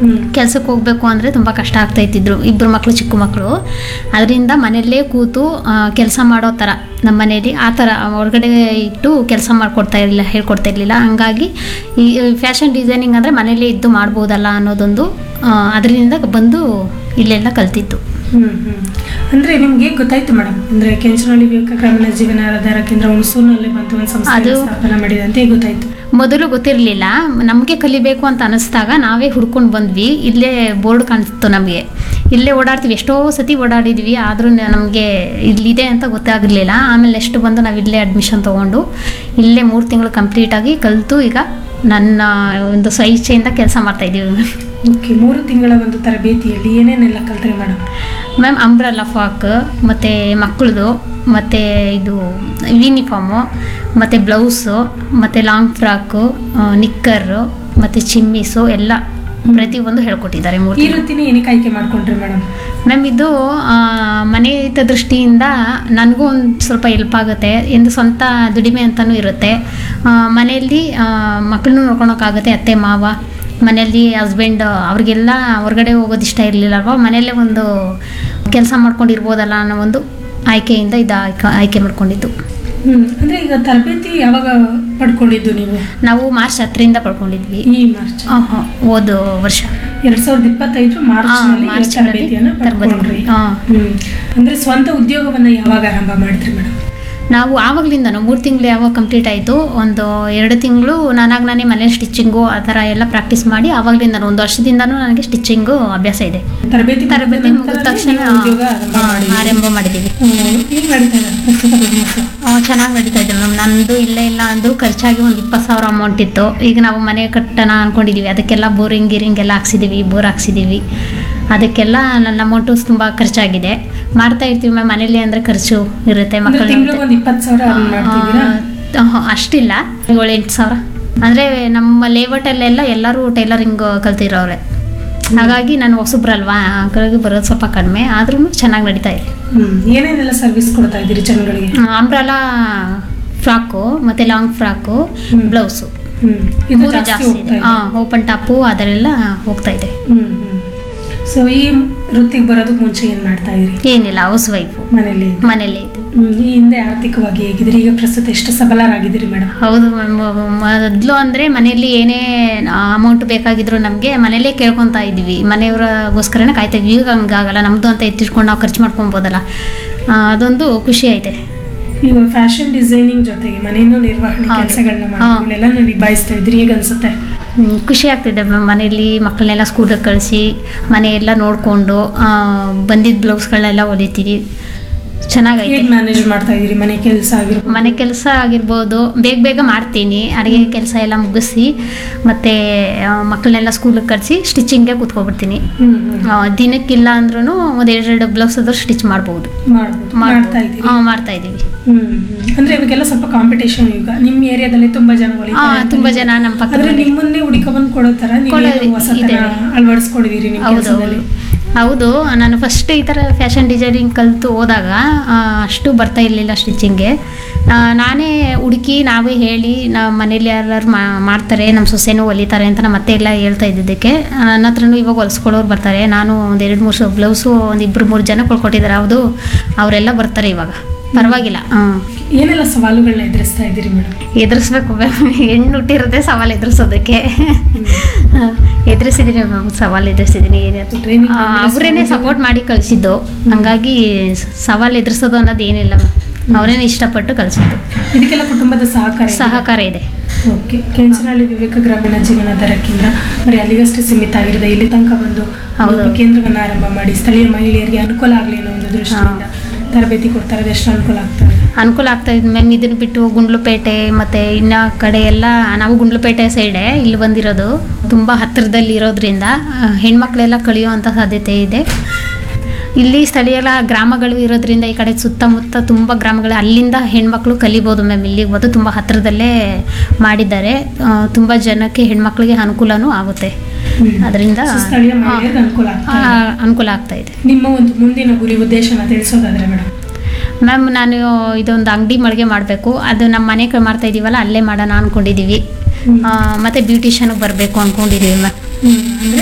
ಹ್ಮ್ ಕೆಲಸಕ್ಕೆ ಹೋಗಬೇಕು ಅಂದರೆ ತುಂಬ ಕಷ್ಟ ಆಗ್ತಾ ಇತ್ತಿದ್ರು ಇಬ್ಬರು ಮಕ್ಕಳು ಚಿಕ್ಕ ಮಕ್ಕಳು ಅದರಿಂದ ಮನೆಯಲ್ಲೇ ಕೂತು ಕೆಲಸ ಮಾಡೋ ಥರ ನಮ್ಮ ಮನೇಲಿ ಆ ಥರ ಹೊರಗಡೆ ಇಟ್ಟು ಕೆಲಸ ಮಾಡಿಕೊಡ್ತಾ ಇರಲಿಲ್ಲ ಹೇಳ್ಕೊಡ್ತಾ ಇರಲಿಲ್ಲ ಹಂಗಾಗಿ ಈ ಫ್ಯಾಷನ್ ಡಿಸೈನಿಂಗ್ ಅಂದರೆ ಮನೇಲೇ ಇದ್ದು ಮಾಡ್ಬೋದಲ್ಲ ಅನ್ನೋದೊಂದು ಅದರಿಂದ ಬಂದು ಇಲ್ಲೆಲ್ಲ ಕಲ್ತಿದ್ದು ಹ್ಮ್ ಹ್ಮ್ ಅಂದ್ರೆ ನಿಮ್ಗೆ ಹೇಗ್ ಗೊತ್ತಾಯ್ತು ಮೇಡಮ್ ಅಂದ್ರೆ ಕೆಂಚನಹಳ್ಳಿ ವಿವೇಕ ಗ್ರಾಮೀಣ ಜೀವನಾಧಾರ ಕೇಂದ್ರ ಹುಣಸೂರಿನಲ್ಲಿ ಬಂತು ಒಂದು ಸಂಸ್ಥೆ ಅದು- ಸ್ಥಾಪನೆ ಮಾಡಿದೆ ಅಂತ ಹೇಗ್ ಗೊತ್ತಾಯ್ತು ಮೊದಲು ಗೊತ್ತಿರಲಿಲ್ಲ ನಮಗೆ ಕಲಿಬೇಕು ಅಂತ ಅನಿಸ್ದಾಗ ನಾವೇ ಹುಡ್ಕೊಂಡು ಬಂದ್ವಿ ಇಲ್ಲೇ ಬೋರ್ಡ್ ಕಾಣಿಸ್ತು ನಮಗೆ ಇಲ್ಲೇ ಓಡಾಡ್ತೀವಿ ಎಷ್ಟೋ ಸತಿ ಓಡಾಡಿದ್ವಿ ಆದರೂ ನಮಗೆ ಇಲ್ಲಿದೆ ಅಂತ ಗೊತ್ತಾಗಿರಲಿಲ್ಲ ಆಮೇಲೆ ನೆಕ್ಸ್ಟ್ ಬಂದು ನಾವು ಇಲ್ಲೇ ಅಡ್ಮಿಷನ್ ತೊಗೊಂಡು ಇಲ್ಲೇ ಮೂರು ತಿಂಗಳು ಕಂಪ್ಲೀಟಾಗಿ ಕಲಿತು ಈಗ ನನ್ನ ಒಂದು ಸ್ವಇಚ್ಛೆಯಿಂದ ಕೆಲಸ ಮಾಡ್ತಾಯಿದ್ದೀವಿ ಓಕೆ ಮೂರು ತಿಂಗಳ ಒಂದು ತರಬೇತಿಯಲ್ಲಿ ಏನೇನೆಲ್ಲ ಕಲ್ತ್ರಿ ಮೇಡಮ್ ಮ್ಯಾಮ್ ಅಂಬ್ರಲ್ಲ ಫ್ರಾಕ್ ಮತ್ತು ಮಕ್ಕಳದು ಮತ್ತು ಇದು ಯೂನಿಫಾರ್ಮು ಮತ್ತು ಬ್ಲೌಸು ಮತ್ತು ಲಾಂಗ್ ಫ್ರಾಕು ನಿಕ್ಕರು ಮತ್ತು ಚಿಮ್ಮಿಸು ಎಲ್ಲ ಪ್ರತಿಯೊಂದು ಹೇಳ್ಕೊಟ್ಟಿದ್ದಾರೆ ಮೂರು ಈ ವೃತ್ತಿನ ಏನಕ್ಕೆ ಆಯ್ಕೆ ಮಾಡ್ಕೊಂಡ್ರಿ ಮೇಡಮ್ ಮ್ಯಾಮ್ ಇದು ಆ, ಮನೆ ಹಿತ ದೃಷ್ಟಿಯಿಂದ ನನಗೂ ಒಂದು ಸ್ವಲ್ಪ ಹೆಲ್ಪ್ ಆಗುತ್ತೆ ಎಂದು ಸ್ವಂತ ದುಡಿಮೆ ಅಂತಲೂ ಇರುತ್ತೆ ಆ, ಮನೆಯಲ್ಲಿ ಮಕ್ಕಳನ್ನೂ ನೋಡ್ಕೊಳಕ್ಕಾಗುತ್ತೆ ಅತ್ತೆ ಮಾವ ಮನೆಯಲ್ಲಿ ಹಸ್ಬೆಂಡ್ ಅವ್ರಿಗೆಲ್ಲ ಹೊರಗಡೆ ಹೋಗೋದು ಇಷ್ಟ ಇರಲಿಲ್ಲಲ್ವ ಮನೆಯಲ್ಲೇ ಒಂದು ಕೆಲಸ ಮಾಡ್ಕೊಂಡಿರ್ಬೋದಲ್ಲ ಅನ್ನೋ ಒಂದು ಆಯ್ಕೆಯಿಂದ ಇದು ಆಯ್ಕೆ ಆಯ್ಕೆ ಮಾಡ್ಕೊಂಡಿದ್ದು ಹ್ಮ್ ಅಂದ್ರೆ ಈಗ ತರಬೇತಿ ಯಾವಾಗ ಪಡ್ಕೊಂಡಿದ್ದು ನೀವು ನಾವು ಮಾರ್ಚ್ ಹತ್ತರಿಂದ ಪಡ್ಕೊಂಡಿದ್ವಿ ಈ ಮಾರ್ಚ್ ಆ, ಆ, ಹೋದ ವರ್ಷ ಎರಡ್ ಸಾವಿರದ ಇಪ್ಪತ್ತೈದು ಮಾರ್ಚ್ ಹಾ, ನಲ್ಲಿ ಮಾರ್ಚ್ ತರಬೇತಿಯನ್ನು ನಲ್ಲಿ ಪಡ್ಕೊಂಡ್ರಿ ಹಾ. ಹ್ಮ್ ಅಂದ್ರೆ ಸ್ವಂತ ಉದ್ಯೋಗವನ್ನ ಯಾವಾಗ ಆರಂಭ ಮಾಡಿದ್ರಿ ಮೇಡಮ್ ನಾವು ಆವಾಗಲಿಂದನೂ ಮೂರು ತಿಂಗಳು ಯಾವಾಗ ಕಂಪ್ಲೀಟ್ ಆಯಿತು ಒಂದು ಎರಡು ತಿಂಗಳು ನಾನಾಗ ನಾನೇ ಮನೇಲಿ ಸ್ಟಿಚಿಂಗು ಆ ಥರ ಎಲ್ಲ ಪ್ರಾಕ್ಟೀಸ್ ಮಾಡಿ ಆವಾಗಲಿಂದನೂ ಒಂದು ವರ್ಷದಿಂದನೂ ನನಗೆ ಸ್ಟಿಚಿಂಗು ಅಭ್ಯಾಸ ಇದೆ ತರಬೇತಿ ತರಬೇತಿ ಮುಗಿದ ಮುಗಿದ ನಂತರನೇ ತಕ್ಷಣ ನೀವು ಉದ್ಯೋಗ ಆರಂಭ ಆ, ಮಾಡಿದ್ರಿ. ಆರಂಭ ಮಾಡಿದ್ದೀವಿ ಹ್ಮ್. ಈಗ ನಡೀತಾ ಇದೆ ಪ್ರಸ್ತುತ business. ಚೆನ್ನಾಗಿ ನಡೀತಾ ಇದೆ ಮ್ಯಾಮ್ ನಂದು ಇಲ್ಲ ಇಲ್ಲ ಅಂದರೂ ಖರ್ಚಾಗಿ ಒಂದು ಇಪ್ಪತ್ತು ಸಾವಿರ ಅಮೌಂಟ್ ಇತ್ತು ಈಗ ನಾವು ಮನೆ ಕಟ್ಟೋಣ ಅಂದ್ಕೊಂಡಿದ್ದೀವಿ ಅದಕ್ಕೆಲ್ಲ ಬೋರಿಂಗ್ ಗೀರಿಂಗ್ ಎಲ್ಲ ಹಾಕ್ಸಿದ್ದೀವಿ ಬೋರ್ ಹಾಕ್ಸಿದ್ದೀವಿ ಅದಕ್ಕೆಲ್ಲ ನನ್ನ ಅಮೌಂಟು ತುಂಬ ಖರ್ಚಾಗಿದೆ ಮಾಡ್ತಾ ಇರ್ತೀವಿ ಮ್ಯಾಮ್ ಮನೇಲಿ ಅಂದರೆ ಖರ್ಚು ಇರುತ್ತೆ ಅಂದ್ರೆ ಮಕ್ಕಳ ತಿಂಗ್ಳಿಗೆ ಒಂದು ಇಪ್ಪತ್ತು ಸಾವಿರ earn ಮಾಡ್ತಿದ್ದೀರಾ ಆ, ಆ, ಅಷ್ಟಿಲ್ಲ ಏಳು ಎಂಟು ಸಾವಿರ ಅಂದರೆ ನಮ್ಮ ಲೇಔಟಲ್ಲೆಲ್ಲ ಎಲ್ಲರೂ ಟೈಲರಿಂಗ್ ಕಲ್ತಿರೋರೆ ಹಾಗಾಗಿ ನಾನು ಹೊಸಬ್ರಲ್ವಾ ಹಾಗಾಗಿ ಬರೋದು ಸ್ವಲ್ಪ ಕಡಿಮೆ ಆದ್ರೂ ಚೆನ್ನಾಗಿ ನಡೀತಾ ಇದೆ ಹ್ಮ್ ಏನೇನೆಲ್ಲ ಸರ್ವಿಸ್ ಕೊಡ್ತಾ ಇದ್ದೀರಿ ಜನಗಳಿಗೆ ಅಂಬ್ರಲಾ ಫ್ರಾಕು ಮತ್ತು ಲಾಂಗ್ ಫ್ರಾಕು ಹ್ಮ್. ಬ್ಲೌಸು ಹ್ಮ್ ಇದು ಮೂರು ಜಾಸ್ತಿ ಜಾಸ್ತಿ ಹೋಗ್ತಾ ಇದೆ ಇದೆ ಹಾಂ ಓಪನ್ ಟಾಪು ಅದರೆಲ್ಲ ಹೋಗ್ತಾ ಇದೆ ಹ್ಮ್ ಹ್ಮ್ ಸೊ ಈ ವೃತ್ತಿಗೆ ಬರೋದಕ್ಕೆ ಮುಂಚೆ ಏನ್ ಮಾಡ್ತಾ ಇದ್ರಿ ಏನಿಲ್ಲ ಹೌಸ್ ವೈಫು ಮನೇಲಿ ಮನೇಲಿ ಇದೆ ಹ್ಮ್ ಈ ಹಿಂದೆ ಆರ್ಥಿಕವಾಗಿ ಹೇಗಿದ್ರಿ ಈಗ ಪ್ರಸ್ತುತ ಎಷ್ಟು ಸಬಲರಾಗಿದ್ದೀರಿ ಮೇಡಮ್ ಹೌದು ಮ್ಯಾಮ್ ಮೊದಲು ಅಂದರೆ ಮನೆಯಲ್ಲಿ ಏನೇ ಅಮೌಂಟ್ ಬೇಕಾಗಿದ್ರು ನಮಗೆ ಮನೇಲೇ ಕೇಳ್ಕೊತಾ ಇದ್ವಿ ಮನೆಯವರಿಗೋಸ್ಕರನೇ ಕಾಯ್ತಾ ಇದ್ವಿ ಈಗ ಹಂಗಾಗಲ್ಲ ನಮ್ಮದು ಅಂತ ಎತ್ತಿಟ್ಕೊಂಡು ನಾವು ಖರ್ಚು ಮಾಡ್ಕೊಬೋದಲ್ಲ ಆ, ಅದೊಂದು ಖುಷಿ ಐತೆ ಈಗ ಫ್ಯಾಷನ್ ಡಿಸೈನಿಂಗ್ ಜೊತೆಗೆ ಮನೆಯನ್ನು ನಿರ್ವಹಣೆ ಹೌದು. ಕೆಲಸಗಳನ್ನ ಹಾ. ಮಾಡೋದನ್ನೆಲ್ಲ ನಿಭಾಯಿಸ್ತಾ ಇದ್ರಿ ಈಗ ಅನ್ಸುತ್ತೆ ಹ್ಮ್, ಖುಷಿ ಆಗ್ತಿದೆ ಮ್ಯಾಮ್ ಮನೆಯಲ್ಲಿ ಮಕ್ಕಳನ್ನೆಲ್ಲ ಸ್ಕೂಲಿಗೆ ಕಳಿಸಿ ಮನೆಯೆಲ್ಲ ನೋಡಿಕೊಂಡು ಬಂದಿದ್ದ ಬ್ಲೌಸ್ಗಳನ್ನೆಲ್ಲ ಹೊಲಿತೀವಿ ಚೆನ್ನಾಗೈತೆ ಹೇಗೆ ಮ್ಯಾನೇಜ್ ಮಾಡ್ತಾ ಇದೀರಿ ಮನೆ ಕೆಲಸ ಆಗಿರ್ಬೋದು ಮನೆ ಕೆಲಸ ಆಗಿರ್ಬೋದು ಬೇಗ ಬೇಗ ಮಾಡ್ತೀನಿ ಅಡುಗೆ ಕೆಲಸ ಎಲ್ಲ ಮುಗಿಸಿ ಮತ್ತು ಮಕ್ಕಳನ್ನೆಲ್ಲ ಸ್ಕೂಲಿಗೆ ಕಳಿಸಿ ಸ್ಟಿಚಿಂಗ್ಗೆ ಕೂತ್ಕೊಬಿಡ್ತೀನಿ ಹ್ಮ್ ಹ್ಮ್ ಆ, ದಿನಕ್ಕಿಲ್ಲ ಅಂದ್ರೂ ಒಂದು ಎರಡೆರಡು ಬ್ಲೌಸ್ ಆದ್ರೂ ಸ್ಟಿಚ್ ಮಾಡ್ಬೋದು ಮಾಡ್ಬೋದು ಮಾಡ್ತಾ ಇದ್ದೀರಿ ಹಾಂ ಮಾಡ್ತಾ ಇದ್ದೀವಿ ಹ್ಮ್ ಹ್ಮ್. ಅಂದ್ರೆ ಇವಾಗೆಲ್ಲ ಸ್ವಲ್ಪ ಕಾಂಪಿಟೇಷನ್ ಈಗ ನಿಮ್ಮ ಏರಿಯಾದಲ್ಲಿ ತುಂಬಾ ಜನ ಹೊಲಿತಾರೆ ಹಾಂ ಅಂತ ತುಂಬ ನೀವು- ಜನ ನಮ್ಮ ಪಕ್ಕದ ಅಂದ್ರೆ ಮನೆ- ನಿಮ್ಮನ್ನೇ ಹುಡುಕೊಂಡ್ ಕೊಡೋ ತರ ನೀವು ಕೊಡೋದು ಏನು ಹೊಸತನ ಇದೆ. ಅಳವಡಿಸ್ಕೊಂಡಿದೀರಿ ನಿಮ್ಮ ಹೌದು ಕೆಲಸದಲ್ಲಿ ಹೌದು ನಾನು ಫಸ್ಟ್ ಈ ಥರ ಫ್ಯಾಷನ್ ಡಿಸೈನಿಂಗ್ ಕಲಿತು ಹೋದಾಗ ಆ, ಅಷ್ಟು ಬರ್ತಾ ಇರಲಿಲ್ಲ ಸ್ಟಿಚಿಂಗ್ಗೆ ನಾನೇ ಹುಡುಕಿ ನಾವೇ ಹೇಳಿ ನಮ್ಮ ಮನೇಲಿ ಯಾರು ಮಾಡ್ತಾರೆ ನಮ್ಮ ಸೊಸೆನೂ ಹೊಲಿತಾರೆ ಅಂತ ನಮ್ಮ ಅತ್ತೆ ಎಲ್ಲ ಹೇಳ್ತಾ ಇದ್ದಿದ್ದಕ್ಕೆ ನನ್ನ ಹತ್ರನೂ ಇವಾಗ ಹೊಲಿಸ್ಕೊಳ್ಳೋರು ಬರ್ತಾರೆ ನಾನು ಒಂದು ಎರಡು ಮೂರು ಬ್ಲೌಸು ಒಂದು ಇಬ್ಬರು ಮೂರು ಜನ ಕೊಳ್ಕೊಟ್ಟಿದ್ದಾರೆ ಹೌದು ಅವರೆಲ್ಲ ಬರ್ತಾರೆ ಇವಾಗ ಪರವಾಗಿಲ್ಲ ಹಾಂ ಏನೆಲ್ಲ ಸವಾಲುಗಳನ್ನ ಎದುರಿಸ್ತಾ ಇದ್ದೀರಿ ಮೇಡಮ್ ಎದುರಿಸ್ಬೇಕು ಹೆಣ್ಣು ಹುಟ್ಟಿರೋದೇ ಸವಾಲು ಎದುರಿಸೋದಕ್ಕೆ ಎದುರಿಸಿದ್ದೀನಿ ಮ್ಯಾಮ್ ಸವಾಲು ಎದುರಿಸಿದ್ದೀನಿ Training ಅವರೇನೆ ಸಪೋರ್ಟ್ ಮಾಡಿ ಕಳಿಸಿದ್ದು ಹಂಗಾಗಿ ಸವಾಲು ಎದುರಿಸೋದು ಅನ್ನೋದು ಏನಿಲ್ಲ ಅವರೇನೆ ಇಷ್ಟಪಟ್ಟು ಕಳಿಸಿದ್ದು ಇದಕ್ಕೆಲ್ಲ ಕುಟುಂಬದ ಸಹಕಾರ ಇದೆ. ಸಹಕಾರ ಇದೆ ಓಕೆ ಕೆಂಚನಹಳ್ಳಿ ವಿವೇಕ ಗ್ರಾಮೀಣ ಜೀವನಾಧಾರ ಕೇಂದ್ರ ಬರೀ ಅಲ್ಲಿಗಷ್ಟೇ ಸೀಮಿತ ಆಗಿರದೆ ಇಲ್ಲಿ ತನಕ ಒಂದು ಹೌದು. ಒಂದು ಕೇಂದ್ರವನ್ನ ಆರಂಭ ಮಾಡಿ ಸ್ಥಳೀಯ ಮಹಿಳೆಯರಿಗೆ ಅನುಕೂಲ ಆಗಲಿ ಅನ್ನೋ ಒಂದು ದೃಷ್ಟಿಯಿಂದ ತರಬೇತಿ ಕೊಡ್ತಾರೆ ಎಷ್ಟು ಅನುಕೂಲ ಆಗ್ತದೆ ಅನುಕೂಲ ಆಗ್ತಾ ಇದೆ ಮ್ಯಾಮ್ ಇದನ್ನು ಬಿಟ್ಟು ಗುಂಡ್ಲುಪೇಟೆ ಮತ್ತು ಇನ್ನ ಕಡೆ ಎಲ್ಲ ನಾವು ಗುಂಡ್ಲುಪೇಟೆ ಸೈಡೇ ಇಲ್ಲಿ ಬಂದಿರೋದು ತುಂಬ ಹತ್ತಿರದಲ್ಲಿ ಇರೋದ್ರಿಂದ ಆ, ಹೆಣ್ಮಕ್ಳೆಲ್ಲ ಕಳಿಯುವಂಥ ಸಾಧ್ಯತೆ ಇದೆ ಇಲ್ಲಿ ಸ್ಥಳೀಯ ಗ್ರಾಮಗಳು ಇರೋದ್ರಿಂದ ಈ ಕಡೆ ಸುತ್ತಮುತ್ತ ತುಂಬ ಗ್ರಾಮಗಳು ಅಲ್ಲಿಂದ ಹೆಣ್ಮಕ್ಳು ಕಲಿಬೋದು ಮ್ಯಾಮ್ ಇಲ್ಲಿಗೆ ಬಂದು ತುಂಬ ಹತ್ತಿರದಲ್ಲೇ ಮಾಡಿದ್ದಾರೆ ತುಂಬ ಜನಕ್ಕೆ ಹೆಣ್ಮಕ್ಳಿಗೆ ಅನುಕೂಲನೂ ಆಗುತ್ತೆ ಹ್ಮ್. ಅದರಿಂದ ಸೊ ಸ್ಥಳೀಯ ಮಹಿಳೆಯರಿಗೆ ಅನುಕೂಲ ಆಗ್ತಾ ಇದೆ. ಅನುಕೂಲ ಆಗ್ತಾ ಇದೆ ನಿಮ್ಮ ಒಂದು ಮುಂದಿನ ಗುರಿ ಉದ್ದೇಶನ ತಿಳಿಸೋದಾದ್ರೆ ಮೇಡಮ್ ಮ್ಯಾಮ್ ನಾನು ಇದೊಂದು ಅಂಗಡಿ ಮಳಿಗೆ ಮಾಡಬೇಕು ಅದು ನಮ್ಮ ಮನೆ ಕಡೆ ಮಾಡ್ತಾ ಇದೀವಲ್ಲ ಅಲ್ಲೇ ಮಾಡೋಣ ಅಂದ್ಕೊಂಡಿದ್ದೀವಿ ಹ್ಮ್. ಮತ್ತು ಬ್ಯೂಟಿಷನ್ಗೆ ಬರಬೇಕು ಅಂದ್ಕೊಂಡಿದ್ದೀವಿ ಮ್ಯಾಮ್ ಅಂದ್ರೆ